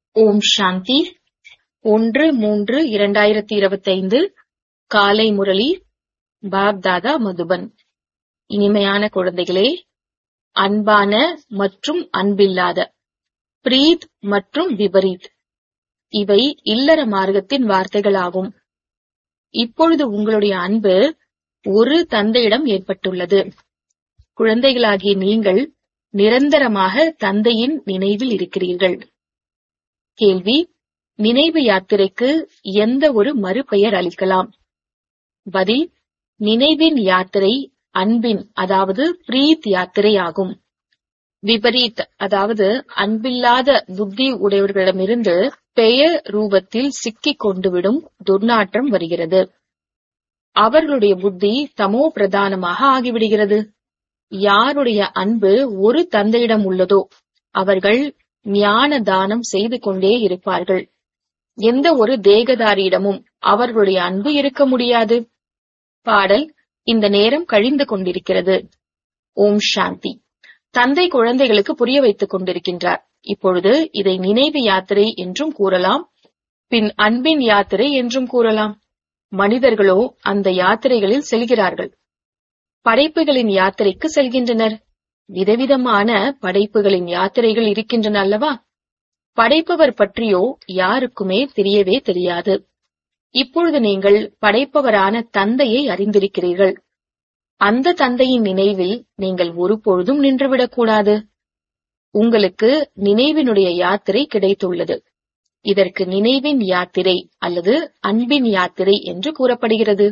ஓம் சாந்தி ஒன்று மூன்று இரண்டாயிரத்தி இருபத்தைந்து காலை முரளி பாப்தாதா மதுபன் இனிமையான குழந்தைகளே அன்பான மற்றும் அன்பில்லாத பிரீத் மற்றும் விபரீத் இவை இல்லற மார்க்கத்தின் வார்த்தைகளாகும் இப்பொழுது உங்களுடைய அன்பு ஒரு தந்தையிடம் ஏற்பட்டுள்ளது குழந்தைகளாகிய நீங்கள் நிரந்தரமாக தந்தையின் நினைவில் இருக்கிறீர்கள் கேள்வி நினைவு யாத்திரைக்கு எந்த ஒரு மறுபெயர் அளிக்கலாம் பதில் நினைவின் யாத்திரை அன்பின் அதாவது பிரீத் யாத்திரை ஆகும் விபரீத் அதாவது அன்பில்லாத புத்தி உடையவர்களிடமிருந்து பெயர் ரூபத்தில் சிக்கிக் கொண்டுவிடும் துர்நாற்றம் வருகிறது அவர்களுடைய புத்தி தமோ பிரதானமாக ஆகிவிடுகிறது யாருடைய அன்பு ஒரு தந்தையிடம் உள்ளதோ அவர்கள் ஞான தானம் செய்து கொண்டே இருப்பார்கள் எந்த ஒரு தேகதாரியிடமும் அவர்களுடைய அன்பு இருக்க முடியாது பாடல் இந்த நேரம் கழிந்து கொண்டிருக்கிறது ஓம் சாந்தி தந்தை குழந்தைகளுக்கு புரிய வைத்துக் கொண்டிருக்கின்றார் இப்பொழுது இதை நினைவு யாத்திரை என்றும் கூறலாம் பின் அன்பின் யாத்திரை என்றும் கூறலாம் மனிதர்களோ அந்த யாத்திரைகளில் செல்கிறார்கள் படைப்புகளின் யாத்திரைக்கு செல்கின்றனர் விதவிதமான படைப்புகளின் யாத்திரைகள் இருக்கின்றன அல்லவா படைப்பவர் பற்றியோ யாருக்குமே தெரியவே தெரியாது இப்பொழுது நீங்கள் படைப்பவரான தந்தையை அறிந்திருக்கிறீர்கள் அந்த தந்தையின் நினைவில் நீங்கள் ஒருபொழுதும் நின்றுவிடக்கூடாது உங்களுக்கு நினைவினுடைய யாத்திரை கிடைத்துள்ளது இதற்கு நினைவின் யாத்திரை அல்லது அன்பின் யாத்திரை என்று கூறப்படுகிறது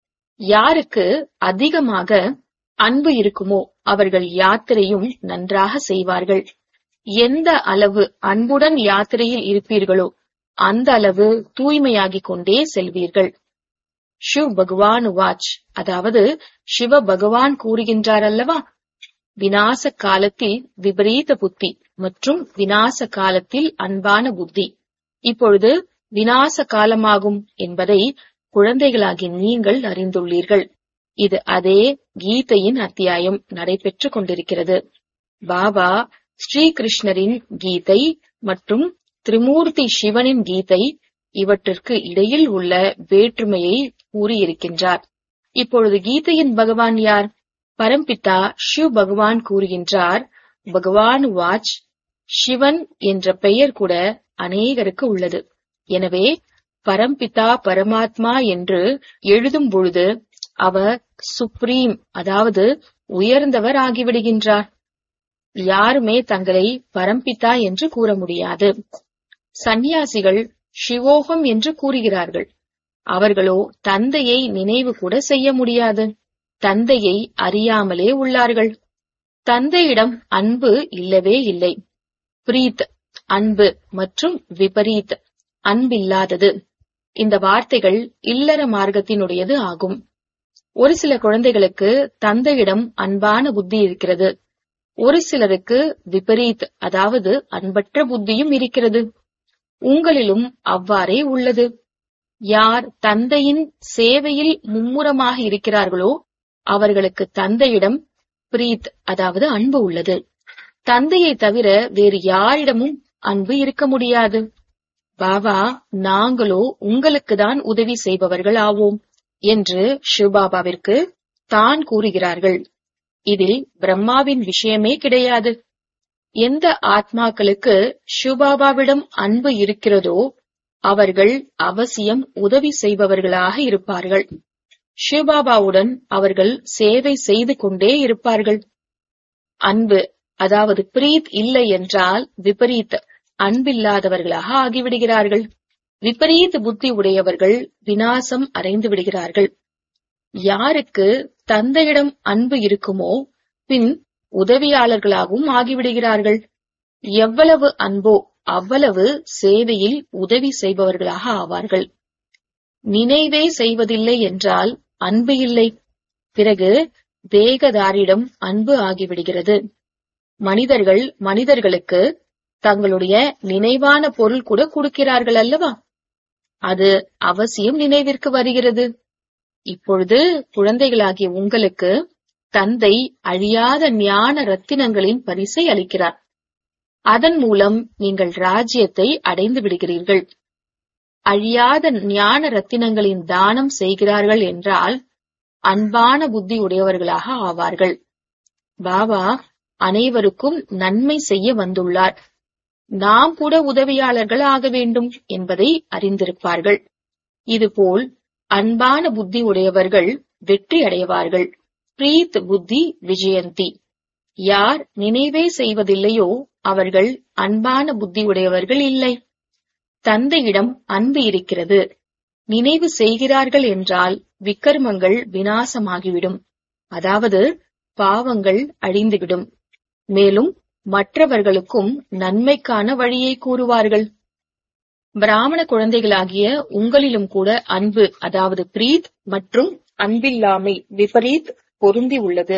யாருக்கு அதிகமாக அன்பு இருக்குமோ அவர்கள் யாத்திரையும் நன்றாக செய்வார்கள் எந்த அளவு அன்புடன் யாத்திரையில் இருப்பீர்களோ அந்த அளவு தூய்மையாகிக் கொண்டே செல்வீர்கள் ஷிவ் பகவான் வாச் அதாவது சிவ பகவான் கூறுகின்றார் அல்லவா விநாச காலத்தில் விபரீத புத்தி மற்றும் விநாச காலத்தில் அன்பான புத்தி இப்பொழுது விநாச காலமாகும் என்பதை குழந்தைகளாகி நீங்கள் அறிந்துள்ளீர்கள் இது அதே கீதையின் அத்தியாயம் நடைபெற்றுக் கொண்டிருக்கிறது பாபா ஸ்ரீகிருஷ்ணரின் கீதை மற்றும் திரிமூர்த்தி சிவனின் கீதை இவற்றிற்கு இடையில் உள்ள வேற்றுமையை கூறியிருக்கின்றார் இப்பொழுது கீதையின் பகவான் யார் பரம்பிதா ஷிவ் பகவான் கூறுகின்றார் பகவான் வாச் சிவன் என்ற பெயர் கூட அநேகருக்கு உள்ளது எனவே பரம்பிதா பரமாத்மா என்று எழுதும் பொழுது அவர் சுப்ரீம் அதாவது உயர்ந்தவர் ஆகிவிடுகின்றார் யாருமே தங்களை பரம்பிதா என்று கூற முடியாது சந்நியாசிகள் சிவோகம் என்று கூறுகிறார்கள் அவர்களோ தந்தையை நினைவு கூட செய்ய முடியாது தந்தையை அறியாமலே உள்ளார்கள் தந்தையிடம் அன்பு இல்லவே இல்லை பிரீத் அன்பு மற்றும் விபரீத் அன்பில்லாதது இந்த வார்த்தைகள் இல்லற மார்க்கத்தினுடையது ஆகும் ஒரு சில குழந்தைகளுக்கு தந்தையிடம் அன்பான புத்தி இருக்கிறது ஒரு சிலருக்கு விபரீத் அதாவது அன்பற்ற புத்தியும் இருக்கிறது உங்களிலும் அவ்வாறே உள்ளது யார் தந்தையின் சேவையில் மும்முரமாக இருக்கிறார்களோ அவர்களுக்கு தந்தையிடம் பிரீத் அதாவது அன்பு உள்ளது தந்தையை தவிர வேறு யாரிடமும் அன்பு இருக்க முடியாது பாபா நாங்களோ உங்களுக்கு தான் உதவி செய்பவர்கள் ஆவோம் என்று சிவபாபாவிற்கு தான் கூறுகிறார்கள் இதில் பிரம்மாவின் விஷயமே கிடையாது எந்த ஆத்மாக்களுக்கு சிவபாபாவிடம் அன்பு இருக்கிறதோ அவர்கள் அவசியம் உதவி செய்பவர்களாக இருப்பார்கள் சிவபாபாவுடன் அவர்கள் சேவை செய்து கொண்டே இருப்பார்கள் அன்பு அதாவது பிரீத் இல்லை என்றால் விபரீத் அன்பில்லாதவர்களாக ஆகிவிடுகிறார்கள் விபரீத புத்தி உடையவர்கள் வினாசம் அடைந்து விடுகிறார்கள் யாருக்கு தந்தையிடம் அன்பு இருக்குமோ பின் உதவியாளர்களாகவும் ஆகிவிடுகிறார்கள் எவ்வளவு அன்போ அவ்வளவு சேவையில் உதவி செய்பவர்களாக ஆவார்கள் நினைவே செய்வதில்லை என்றால் அன்பு இல்லை பிறகு தேகதாரிடம் அன்பு ஆகிவிடுகிறது மனிதர்கள் மனிதர்களுக்கு தங்களுடைய நினைவான பொருள் கூட கொடுக்கிறார்கள் அல்லவா அது அவசியம் நினைவிற்கு வருகிறது இப்பொழுது குழந்தைகளாகிய உங்களுக்கு தந்தை அழியாத ஞான ரத்தினங்களின் பரிசை அளிக்கிறார் அதன் மூலம் நீங்கள் ராஜ்யத்தை அடைந்து விடுகிறீர்கள் அழியாத ஞான ரத்தினங்களின் தானம் செய்கிறார்கள் என்றால் அன்பான புத்தி உடையவர்களாக ஆவார்கள் பாபா அனைவருக்கும் நன்மை செய்ய வந்துள்ளார் நாம் கூட உதவியாளர்கள் ஆக வேண்டும் என்பதை அறிந்திருப்பார்கள் இதுபோல் அன்பான புத்தி உடையவர்கள் வெற்றி அடைவார்கள் பிரீத் புத்தி விஜயந்தி யார் நினைவே செய்வதில்லையோ அவர்கள் அன்பான புத்தி உடையவர்கள் இல்லை தந்தையிடம் அன்பு இருக்கிறது நினைவு செய்கிறார்கள் என்றால் விக்கர்மங்கள் வினாசமாகிவிடும் அதாவது பாவங்கள் அழிந்துவிடும் மேலும் மற்றவர்களுக்கும் நன்மைக்கான வழியை கூறுவார்கள் பிராமண குழந்தைகளாகிய உங்களிலும் கூட அன்பு அதாவது பிரீத் மற்றும் அன்பில்லாமை விபரீத் பொருந்தி உள்ளது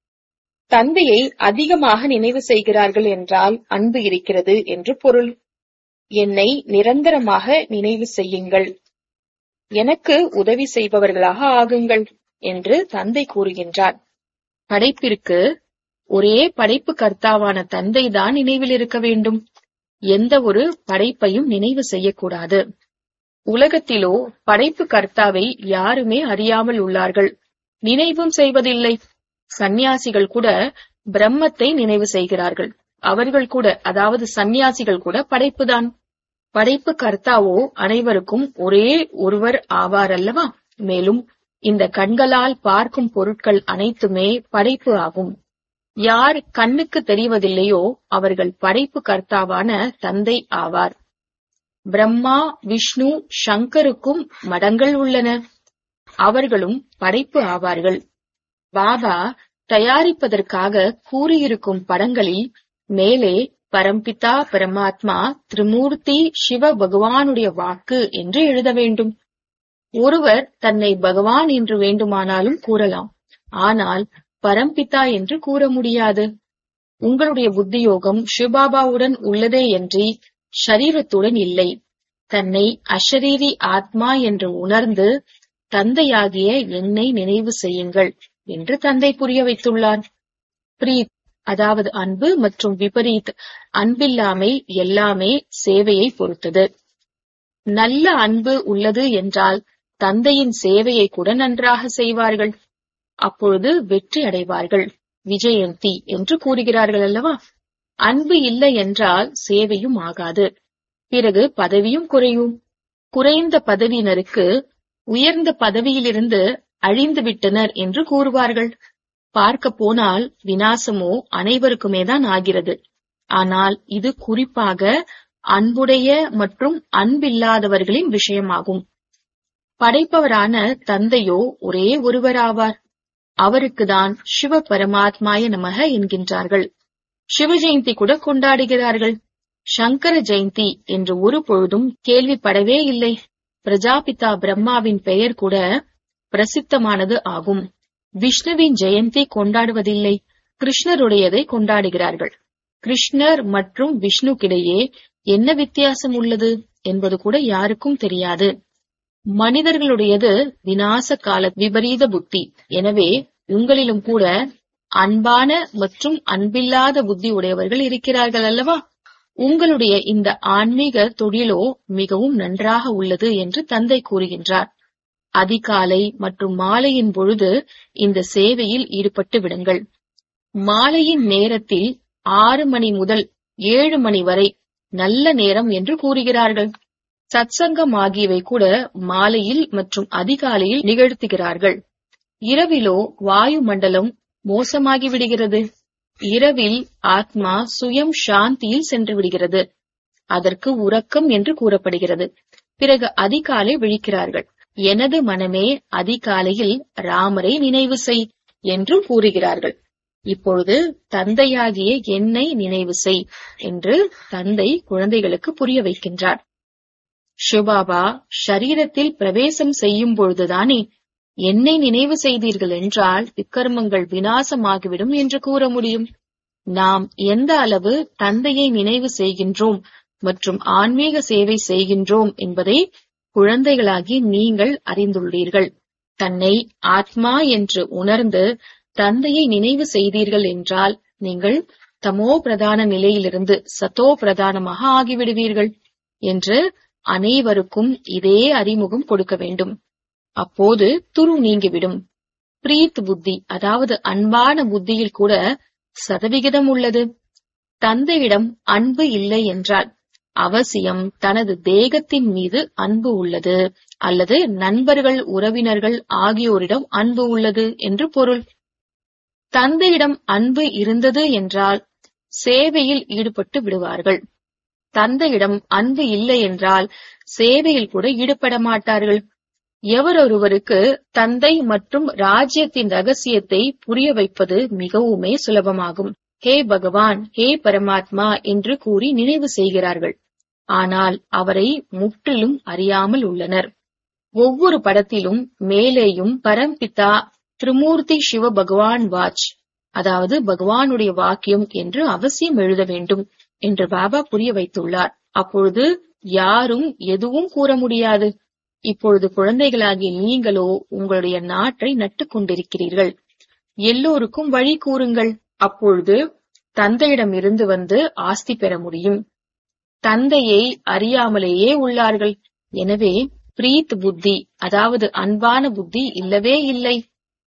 தந்தையை அதிகமாக நினைவு செய்கிறார்கள் என்றால் அன்பு இருக்கிறது என்று பொருள் என்னை நிரந்தரமாக நினைவு செய்யுங்கள் எனக்கு உதவி செய்பவர்களாக ஆகுங்கள் என்று தந்தை கூறுகின்றார் படைப்பிற்கு ஒரே படைப்பு கர்த்தாவான தந்தைதான் நினைவில் இருக்க வேண்டும் எந்த ஒரு படைப்பையும் நினைவு செய்யக்கூடாது உலகத்திலோ படைப்பு கர்த்தாவை யாருமே அறியாமல் உள்ளார்கள் நினைவும் செய்வதில்லை சந்நியாசிகள் கூட பிரம்மத்தை நினைவு செய்கிறார்கள் அவர்கள் கூட அதாவது சந்நியாசிகள் கூட படைப்புதான் படைப்பு கர்த்தாவோ அனைவருக்கும் ஒரே ஒருவர் ஆவார் அல்லவா மேலும் இந்த கண்களால் பார்க்கும் பொருட்கள் அனைத்துமே படைப்பு ஆகும் யார் கண்ணுக்கு தெரிவதில்லையோ அவர்கள் படைப்பு கர்த்தாவான தந்தை ஆவார் பிரம்மா விஷ்ணு சங்கருக்கும் மடங்கள் உள்ளன அவர்களும் படைப்பு ஆவார்கள் பாபா தயாரிப்பதற்காக கூறியிருக்கும் படங்களில் மேலே பரம்பிதா பரமாத்மா திரிமூர்த்தி சிவ பகவானுடைய வாக்கு என்று எழுத வேண்டும் ஒருவர் தன்னை பகவான் என்று வேண்டுமானாலும் கூறலாம் ஆனால் பரம்பிதா என்று கூற முடியாது உங்களுடைய புத்தியோகம் சிவபாபாவுடன் உள்ளதே என்று ஷரீரத்துடன் இல்லை தன்னை அஷரீரி ஆத்மா என்று உணர்ந்து தந்தையாகிய என்னை நினைவு செய்யுங்கள் என்று தந்தை புரிய வைத்துள்ளார் பிரீத் அதாவது அன்பு மற்றும் விபரீத் அன்பில்லாமை எல்லாமே சேவையை பொறுத்தது நல்ல அன்பு உள்ளது என்றால் தந்தையின் சேவையை கூட நன்றாக செய்வார்கள் அப்பொழுது வெற்றி அடைவார்கள் விஜயந்தி என்று கூறுகிறார்கள் அல்லவா அன்பு இல்லை என்றால் சேவையும் ஆகாது பிறகு பதவியும் குறையும் குறைந்த பதவியினருக்கு உயர்ந்த பதவியிலிருந்து அழிந்து விட்டனர் என்று கூறுவார்கள் பார்க்க போனால் வினாசமோ அனைவருக்குமே தான் ஆகிறது ஆனால் இது குறிப்பாக அன்புடைய மற்றும் அன்பில்லாதவர்களின் விஷயமாகும் படைப்பவரான தந்தையோ ஒரே ஒருவராவார் அவருக்குதான் சிவ பரமாத்மாய நமக என்கின்றார்கள் சிவ ஜெயந்தி கூட கொண்டாடுகிறார்கள் சங்கர ஜெயந்தி என்று ஒரு பொழுதும் கேள்விப்படவே இல்லை பிரஜாபிதா பிரம்மாவின் பெயர் கூட பிரசித்தமானது ஆகும் விஷ்ணுவின் ஜெயந்தி கொண்டாடுவதில்லை கிருஷ்ணருடையதை கொண்டாடுகிறார்கள் கிருஷ்ணர் மற்றும் விஷ்ணுக்கிடையே என்ன வித்தியாசம் உள்ளது என்பது கூட யாருக்கும் தெரியாது மனிதர்களுடையது வினாச கால விபரீத புத்தி எனவே உங்களிலும் கூட அன்பான மற்றும் அன்பில்லாத புத்தி உடையவர்கள் இருக்கிறார்கள் அல்லவா உங்களுடைய இந்த ஆன்மீக தொழிலோ மிகவும் நன்றாக உள்ளது என்று தந்தை கூறுகின்றார் அதிகாலை மற்றும் மாலையின் பொழுது இந்த சேவையில் ஈடுபட்டு விடுங்கள் மாலையின் நேரத்தில் ஆறு மணி முதல் ஏழு மணி வரை நல்ல நேரம் என்று கூறுகிறார்கள் சத்சங்கம் ஆகியவை கூட மாலையில் மற்றும் அதிகாலையில் நிகழ்த்துகிறார்கள் இரவிலோ வாயு மண்டலம் மோசமாகி விடுகிறது இரவில் ஆத்மா சுயம் சாந்தியில் சென்று விடுகிறது அதற்கு உறக்கம் என்று கூறப்படுகிறது பிறகு அதிகாலை விழிக்கிறார்கள் எனது மனமே அதிகாலையில் ராமரை நினைவு செய் என்று கூறுகிறார்கள் இப்பொழுது தந்தையாகிய என்னை நினைவு செய் என்று தந்தை குழந்தைகளுக்கு புரிய வைக்கின்றார் ஷிவபாபா ஷரீரத்தில் பிரவேசம் செய்யும் பொழுதுதானே என்னை நினைவு செய்தீர்கள் என்றால் விக்கர்மங்கள் வினாசமாகிவிடும் என்று கூற முடியும் நாம் எந்த அளவு தந்தையை நினைவு செய்கின்றோம் மற்றும் ஆன்மீக சேவை செய்கின்றோம் என்பதை குழந்தைகளாகி நீங்கள் அறிந்துள்ளீர்கள் தன்னை ஆத்மா என்று உணர்ந்து தந்தையை நினைவு செய்தீர்கள் என்றால் நீங்கள் தமோ பிரதான நிலையிலிருந்து சத்தோ பிரதானமாக ஆகிவிடுவீர்கள் என்று அனைவருக்கும் இதே அறிமுகம் கொடுக்க வேண்டும் அப்போது துரு நீங்கிவிடும் பிரீத் புத்தி அதாவது அன்பான புத்தியில் கூட சதவிகிதம் உள்ளது தந்தையிடம் அன்பு இல்லை என்றால் அவசியம் தனது தேகத்தின் மீது அன்பு உள்ளது அல்லது நண்பர்கள் உறவினர்கள் ஆகியோரிடம் அன்பு உள்ளது என்று பொருள் தந்தையிடம் அன்பு இருந்தது என்றால் சேவையில் ஈடுபட்டு விடுவார்கள் தந்தையிடம் அன்பு இல்லை என்றால் சேவையில் கூட ஈடுபட மாட்டார்கள் எவரொருவருக்கு தந்தை மற்றும் ராஜ்யத்தின் ரகசியத்தை புரிய வைப்பது மிகவுமே சுலபமாகும் ஹே பகவான் ஹே பரமாத்மா என்று கூறி நினைவு செய்கிறார்கள் ஆனால் அவரை முற்றிலும் அறியாமல் உள்ளனர் ஒவ்வொரு படத்திலும் மேலேயும் பரம்பிதா திரிமூர்த்தி சிவ பகவான் வாச் அதாவது பகவானுடைய வாக்கியம் என்று அவசியம் எழுத வேண்டும் என்று பாபா புரிய வைத்துள்ளார் அப்பொழுது யாரும் எதுவும் கூற முடியாது இப்பொழுது குழந்தைகளாகிய நீங்களோ உங்களுடைய நாட்டை நட்டுக் கொண்டிருக்கிறீர்கள் எல்லோருக்கும் வழி கூறுங்கள் அப்பொழுது தந்தையிடம் இருந்து வந்து ஆஸ்தி பெற முடியும் தந்தையை அறியாமலேயே உள்ளார்கள் எனவே பிரீத் புத்தி அதாவது அன்பான புத்தி இல்லவே இல்லை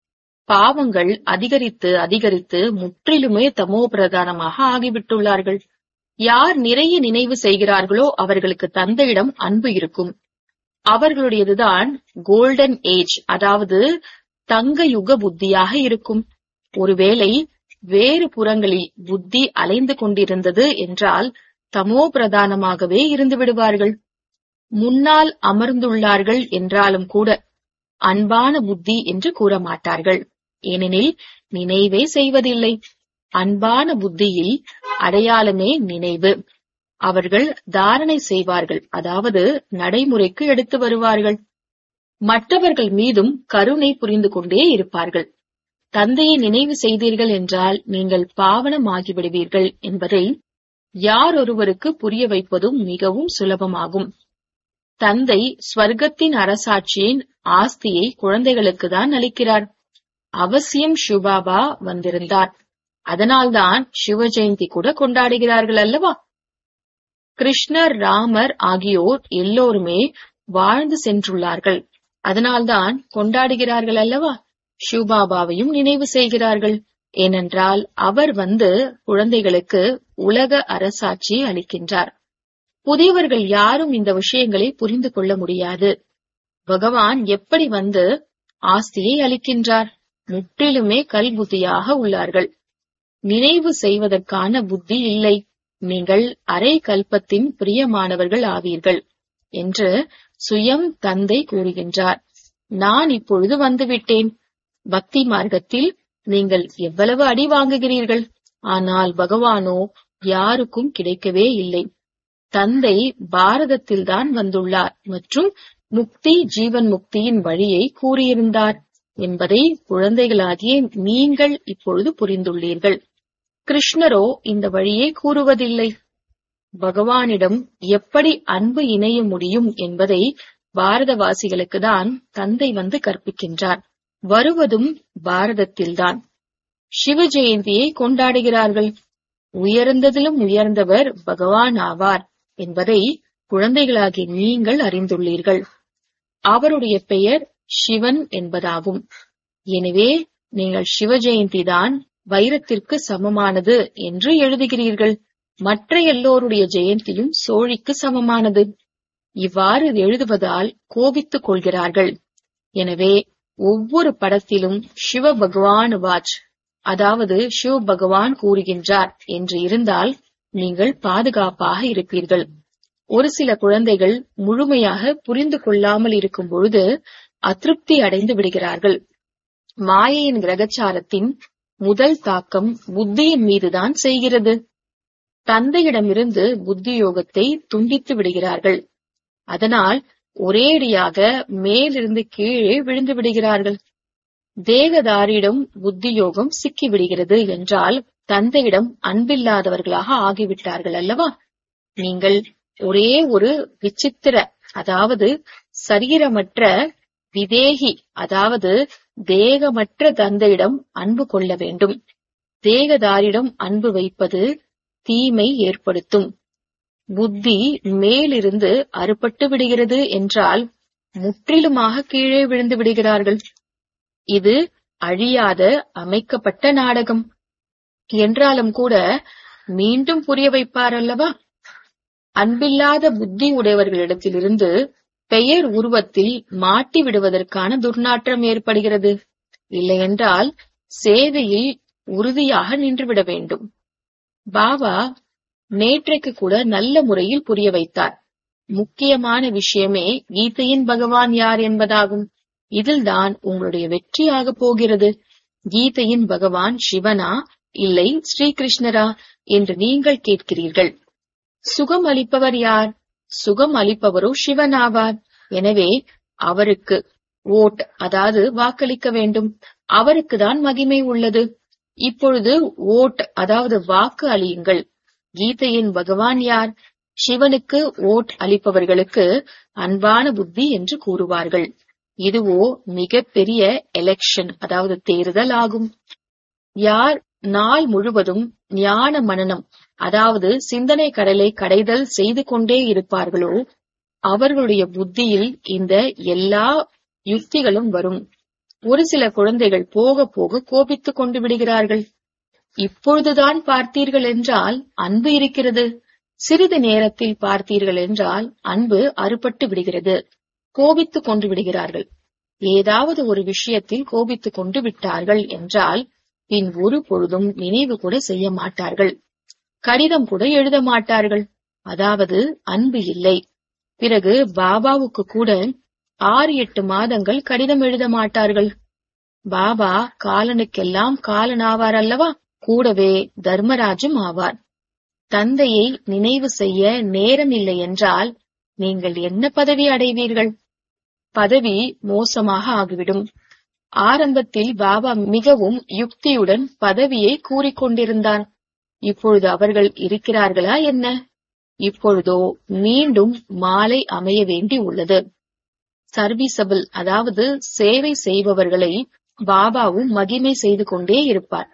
பாவங்கள் அதிகரித்து அதிகரித்து முற்றிலுமே தமோ பிரதானமாக ஆகிவிட்டுள்ளார்கள் யார் நிறைய நினைவு செய்கிறார்களோ அவர்களுக்கு தந்தையிடம் அன்பு இருக்கும் அவர்களுடையதுதான் கோல்டன் ஏஜ் அதாவது தங்க யுக புத்தியாக இருக்கும் ஒருவேளை வேறு புறங்களில் புத்தி அலைந்து கொண்டிருந்தது என்றால் தமோ பிரதானமாகவே இருந்து விடுவார்கள் முன்னால் அமர்ந்துள்ளார்கள் என்றாலும் கூட அன்பான புத்தி என்று கூற மாட்டார்கள் ஏனெனில் நினைவே செய்வதில்லை அன்பான புத்தியில் அடையாளமே நினைவு அவர்கள் தாரணை செய்வார்கள் அதாவது நடைமுறைக்கு எடுத்து வருவார்கள் மற்றவர்கள் மீதும் கருணை புரிந்து கொண்டே இருப்பார்கள் தந்தையை நினைவு செய்தீர்கள் என்றால் நீங்கள் பாவனமாகிவிடுவீர்கள் என்பதை யார் ஒருவருக்கு புரிய வைப்பதும் மிகவும் சுலபமாகும் தந்தை ஸ்வர்க்கத்தின் அரசாட்சியின் ஆஸ்தியை குழந்தைகளுக்கு தான் அளிக்கிறார் அவசியம் சிவபாபா வந்திருந்தார் அதனால்தான் சிவ ஜெயந்தி கூட கொண்டாடுகிறார்கள் அல்லவா கிருஷ்ணர் ராமர் ஆகியோர் எல்லோருமே வாழ்ந்து சென்றுள்ளார்கள் அதனால்தான் கொண்டாடுகிறார்கள் அல்லவா சிவபாபாவையும் நினைவு செய்கிறார்கள் ஏனென்றால் அவர் வந்து குழந்தைகளுக்கு உலக அரசாட்சியை அளிக்கின்றார் புதியவர்கள் யாரும் இந்த விஷயங்களை புரிந்து கொள்ள முடியாது பகவான் எப்படி வந்து ஆஸ்தியை அளிக்கின்றார் முற்றிலுமே கல்புத்தியாக உள்ளார்கள் நினைவு செய்வதற்கான புத்தி இல்லை நீங்கள் அரை கல்பத்தின் பிரியமானவர்கள் ஆவீர்கள் என்று சுயம் தந்தை கூறுகின்றார் நான் இப்பொழுது வந்துவிட்டேன் பக்தி மார்க்கத்தில் நீங்கள் எவ்வளவு அடி வாங்குகிறீர்கள் ஆனால் பகவானோ யாருக்கும் கிடைக்கவே இல்லை தந்தை பாரதத்தில்தான் வந்துள்ளார் மற்றும் முக்தி ஜீவன் முக்தியின் வழியை கூறியிருந்தார் என்பதை குழந்தைகளாகிய நீங்கள் இப்பொழுது புரிந்துள்ளீர்கள் கிருஷ்ணரோ இந்த வழியை கூறுவதில்லை பகவானிடம் எப்படி அன்பு இணைய முடியும் என்பதை பாரதவாசிகளுக்கு தான் தந்தை வந்து கற்பிக்கின்றார் வருவதும் பாரதத்தில்தான் சிவ ஜெயந்தியை கொண்டாடுகிறார்கள் உயர்ந்ததிலும் உயர்ந்தவர் பகவான் ஆவார் என்பதை குழந்தைகளாகி நீங்கள் அறிந்துள்ளீர்கள் அவருடைய பெயர் சிவன் என்பதாகும் எனவே நீங்கள் சிவ ஜெயந்தி தான் வைரத்திற்கு சமமானது என்று எழுதுகிறீர்கள் மற்ற எல்லோருடைய ஜெயந்தியும் சோழிக்கு சமமானது இவ்வாறு எழுதுவதால் கோபித்துக் கொள்கிறார்கள் எனவே ஒவ்வொரு படத்திலும் சிவ பகவான் வாச் அதாவது சிவ பகவான் கூறுகின்றார் என்று இருந்தால் நீங்கள் பாதுகாப்பாக இருப்பீர்கள் ஒரு சில குழந்தைகள் முழுமையாக புரிந்து கொள்ளாமல் இருக்கும் பொழுது அதிருப்தி அடைந்து விடுகிறார்கள் மாயையின் கிரகச்சாரத்தின் முதல் தாக்கம் புத்தியின் மீதுதான் செய்கிறது தந்தையிடமிருந்து புத்தி யோகத்தை துண்டித்து விடுகிறார்கள் அதனால் ஒரேடியாக மேலிருந்து கீழே விழுந்து விடுகிறார்கள் தேகதாரியிடம் புத்தி யோகம் சிக்கி விடுகிறது என்றால் தந்தையிடம் அன்பில்லாதவர்களாக ஆகிவிட்டார்கள் அல்லவா நீங்கள் ஒரே ஒரு விசித்திர அதாவது சரீரமற்ற விதேகி அதாவது தேகமற்ற தந்தையிடம் அன்பு கொள்ள வேண்டும் தேகதாரிடம் அன்பு வைப்பது தீமை ஏற்படுத்தும் புத்தி மேலிருந்து அறுபட்டு விடுகிறது என்றால் முற்றிலுமாக கீழே விழுந்து விடுகிறார்கள் இது அழியாத அமைக்கப்பட்ட நாடகம் என்றாலும் கூட மீண்டும் புரிய வைப்பார் அல்லவா அன்பில்லாத புத்தி உடையவர்களிடத்திலிருந்து பெயர் உருவத்தில் மாட்டி விடுவதற்கான துர்நாற்றம் ஏற்படுகிறது இல்லையென்றால் சேவையில் உறுதியாக நின்றுவிட வேண்டும் பாபா நேற்றைக்கு கூட நல்ல முறையில் புரிய வைத்தார் முக்கியமான விஷயமே கீதையின் பகவான் யார் என்பதாகும் இதில்தான் உங்களுடைய வெற்றியாக போகிறது கீதையின் பகவான் சிவனா இல்லை ஸ்ரீகிருஷ்ணரா என்று நீங்கள் கேட்கிறீர்கள் சுகம் அளிப்பவர் யார் சுகம் அளிப்பவரோ சிவன் ஆவார் எனவே அவருக்கு ஓட் அதாவது வாக்களிக்க வேண்டும் அவருக்குதான் மகிமை உள்ளது இப்பொழுது ஓட் அதாவது வாக்கு அளியுங்கள் கீதையின் பகவான் யார் சிவனுக்கு ஓட் அளிப்பவர்களுக்கு அன்பான புத்தி என்று கூறுவார்கள் இதுவோ மிக பெரிய எலெக்ஷன் அதாவது தேர்தல் ஆகும் யார் நாள் முழுவதும் ஞான மனனம் அதாவது சிந்தனை கடலை கடைதல் செய்து கொண்டே இருப்பார்களோ அவர்களுடைய புத்தியில் இந்த எல்லா யுக்திகளும் வரும் ஒரு சில குழந்தைகள் போக போக கோபித்துக் கொண்டு விடுகிறார்கள் இப்பொழுதுதான் பார்த்தீர்கள் என்றால் அன்பு இருக்கிறது சிறிது நேரத்தில் பார்த்தீர்கள் என்றால் அன்பு அறுபட்டு விடுகிறது கோபித்துக் கொண்டு விடுகிறார்கள் ஏதாவது ஒரு விஷயத்தில் கோபித்துக் கொண்டு விட்டார்கள் என்றால் பின் ஒரு பொழுதும் நினைவு கூட செய்ய மாட்டார்கள் கடிதம் கூட எழுத மாட்டார்கள் அதாவது அன்பு இல்லை பிறகு பாபாவுக்கு கூட ஆறு எட்டு மாதங்கள் கடிதம் எழுத மாட்டார்கள் பாபா காலனுக்கெல்லாம் காலன் ஆவார் அல்லவா கூடவே தர்மராஜும் ஆவார் தந்தையை நினைவு செய்ய நேரம் இல்லை என்றால் நீங்கள் என்ன பதவி அடைவீர்கள் பதவி மோசமாக ஆகிவிடும் ஆரம்பத்தில் பாபா மிகவும் யுக்தியுடன் பதவியை கூறிக்கொண்டிருந்தார் இப்பொழுது அவர்கள் இருக்கிறார்களா என்ன இப்பொழுதோ மீண்டும் மாலை அமைய வேண்டி உள்ளது சர்வீசபிள் அதாவது சேவை செய்பவர்களை பாபாவும் மகிமை செய்து கொண்டே இருப்பார்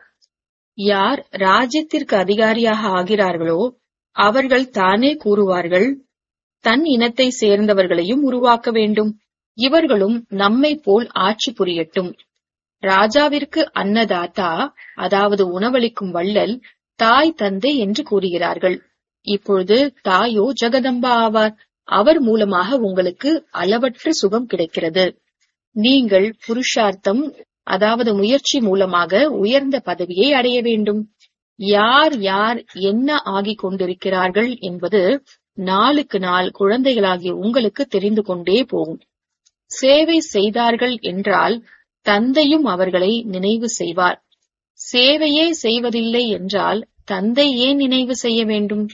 யார் ராஜ்யத்திற்கு அதிகாரியாக ஆகிறார்களோ அவர்கள் தானே கூறுவார்கள் தன் இனத்தை சேர்ந்தவர்களையும் உருவாக்க வேண்டும் இவர்களும் நம்மை போல் ஆட்சி புரியட்டும் ராஜாவிற்கு அன்னதாத்தா அதாவது உணவளிக்கும் வள்ளல் தாய் தந்தை என்று கூறுகிறார்கள் இப்பொழுது தாயோ ஜெகதம்பா ஆவார் அவர் மூலமாக உங்களுக்கு அளவற்ற சுகம் கிடைக்கிறது நீங்கள் புருஷார்த்தம் அதாவது முயற்சி மூலமாக உயர்ந்த பதவியை அடைய வேண்டும் யார் யார் என்ன ஆகிக் கொண்டிருக்கிறார்கள் என்பது நாளுக்கு நாள் குழந்தைகளாகிய உங்களுக்கு தெரிந்து கொண்டே போகும் சேவை செய்தார்கள் என்றால் தந்தையும் அவர்களை நினைவு செய்வார் சேவையே செய்வதில்லை என்றால் தந்தை ஏன் நினைவு செய்ய வேண்டும்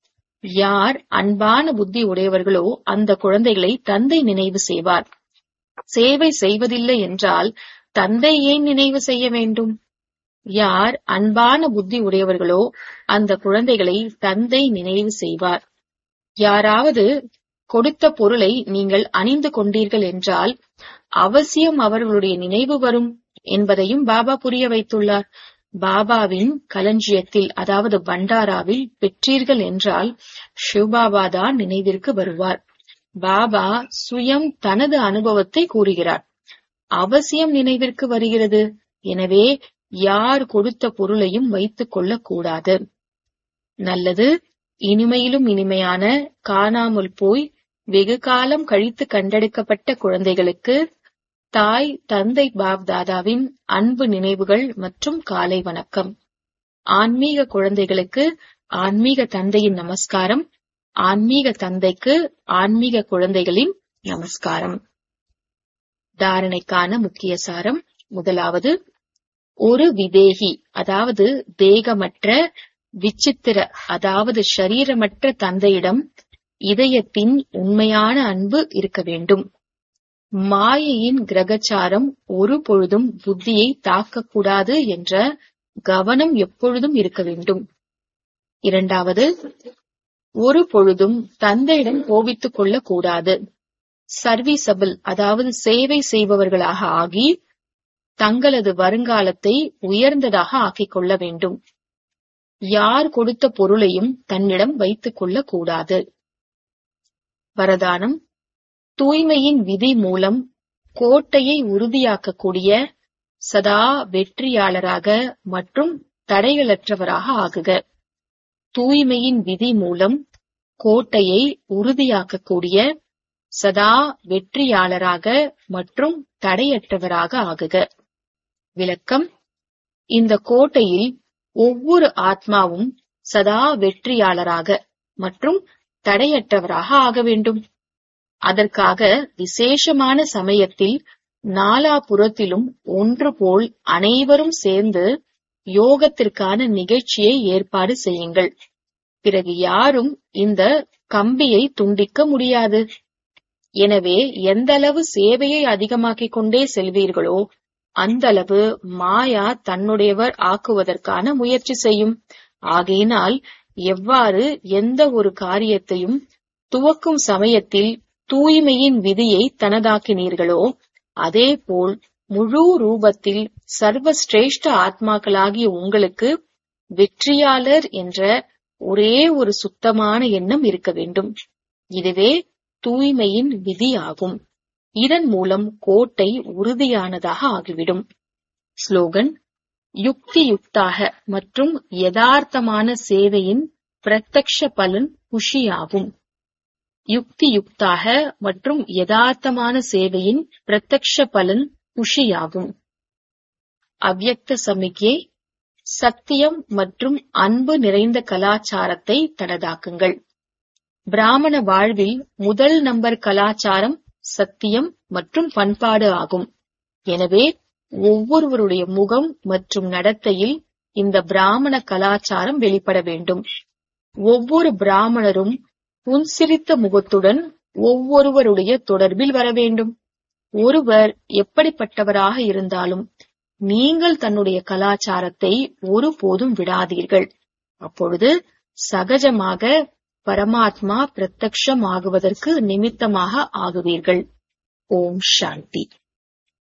யார் அன்பான புத்தி உடையவர்களோ அந்த குழந்தைகளை தந்தை நினைவு செய்வார் சேவை செய்வதில்லை என்றால் தந்தை ஏன் நினைவு செய்ய வேண்டும் யார் அன்பான புத்தி உடையவர்களோ அந்த குழந்தைகளை தந்தை நினைவு செய்வார் யாராவது கொடுத்த பொருளை நீங்கள் அணிந்து கொண்டீர்கள் என்றால் அவசியம் அவர்களுடைய நினைவு வரும் என்பதையும் பாபா புரிய வைத்துள்ளார் பாபாவின் களஞ்சியத்தில் அதாவது பண்டாராவில் பெற்றீர்கள் என்றால் சிவபாபா தான் நினைவிற்கு வருவார் பாபா சுயம் தனது அனுபவத்தை கூறுகிறார் அவசியம் நினைவிற்கு வருகிறது எனவே யார் கொடுத்த பொருளையும் வைத்துக் கொள்ளக் கூடாது நல்லது இனிமையிலும் இனிமையான காணாமல் போய் வெகு காலம் கழித்து கண்டெடுக்கப்பட்ட குழந்தைகளுக்கு தாய் தந்தை பாப் தாதாவின் அன்பு நினைவுகள் மற்றும் காலை வணக்கம் ஆன்மீக குழந்தைகளுக்கு ஆன்மீக தந்தையின் நமஸ்காரம் ஆன்மீக தந்தைக்கு ஆன்மீக குழந்தைகளின் நமஸ்காரம் தாரணைக்கான முக்கிய சாரம் முதலாவது ஒரு விதேகி அதாவது தேகமற்ற விசித்திர அதாவது ஷரீரமற்ற தந்தையிடம் இதயத்தின் உண்மையான அன்பு இருக்க வேண்டும் மாயையின் கிரகச்சாரம் ஒரு பொழுதும் புத்தியை தாக்கக்கூடாது என்ற கவனம் எப்பொழுதும் இருக்க வேண்டும் இரண்டாவது ஒரு பொழுதும் தந்தையிடம் கோபித்துக் கொள்ளக் கூடாது சர்வீசபிள் அதாவது சேவை செய்பவர்களாக ஆகி தங்களது வருங்காலத்தை உயர்ந்ததாக ஆக்கிக் கொள்ள வேண்டும் யார் கொடுத்த பொருளையும் தன்னிடம் வைத்துக் கொள்ளக் கூடாது வரதானம் தூய்மையின் விதி மூலம் கோட்டையை உறுதியாக்கக்கூடிய சதா வெற்றியாளராக மற்றும் தடைகளற்றவராக ஆகுக தூய்மையின் விதி மூலம் கோட்டையை உறுதியாக்கக்கூடிய சதா வெற்றியாளராக மற்றும் தடையற்றவராக ஆகுக விளக்கம் இந்த கோட்டையில் ஒவ்வொரு ஆத்மாவும் சதா வெற்றியாளராக மற்றும் தடையற்றவராக ஆக வேண்டும் அதற்காக விசேஷமான சமயத்தில் நாலாபுறத்திலும் ஒன்று போல் அனைவரும் சேர்ந்து யோகத்திற்கான நிகழ்ச்சியை ஏற்பாடு செய்யுங்கள் பிறகு யாரும் இந்த கம்பியை துண்டிக்க முடியாது எனவே எந்தளவு சேவையை அதிகமாக்கிக் கொண்டே செல்வீர்களோ அந்தளவு மாயா தன்னுடையவர் ஆக்குவதற்கான முயற்சி செய்யும் ஆகையினால் எவ்வாறு எந்த ஒரு காரியத்தையும் துவக்கும் சமயத்தில் தூய்மையின் விதியை தனதாக்கினீர்களோ அதேபோல் முழு ரூபத்தில் சர்வசிரேஷ்ட ஆத்மாக்களாகிய உங்களுக்கு வெற்றியாளர் என்ற ஒரே ஒரு சுத்தமான எண்ணம் இருக்க வேண்டும் இதுவே தூய்மையின் விதி ஆகும் இதன் மூலம் கோட்டை உறுதியானதாக ஆகிவிடும் ஸ்லோகன் யுக்தி யுக்தாக மற்றும் யதார்த்தமான சேவையின் பிரத்யக்ஷ பலன் குஷியாகும் யுக்தி யுக்தாக மற்றும் யதார்த்தமான சேவையின் பிரத்யக்ஷ பலன் குஷியாகும் அவ்யக்த சமிக்ஞை சத்தியம் மற்றும் அன்பு நிறைந்த கலாச்சாரத்தை தனதாக்குங்கள் பிராமண வாழ்வில் முதல் நம்பர் கலாச்சாரம் சத்தியம் மற்றும் பண்பாடு ஆகும் எனவே ஒவ்வொருவருடைய முகம் மற்றும் நடத்தையில் இந்த பிராமண கலாச்சாரம் வெளிப்பட வேண்டும் ஒவ்வொரு பிராமணரும் புன்சிரித்த முகத்துடன் ஒவ்வொருவருடைய தொடர்பில் வர வேண்டும் ஒருவர் எப்படிப்பட்டவராக இருந்தாலும் நீங்கள் தன்னுடைய கலாச்சாரத்தை ஒருபோதும் விடாதீர்கள் அப்பொழுது சகஜமாக பரமாத்மா பிரத்யக்ஷம் ஆகுவதற்கு நிமித்தமாக ஆகுவீர்கள் ஓம் சாந்தி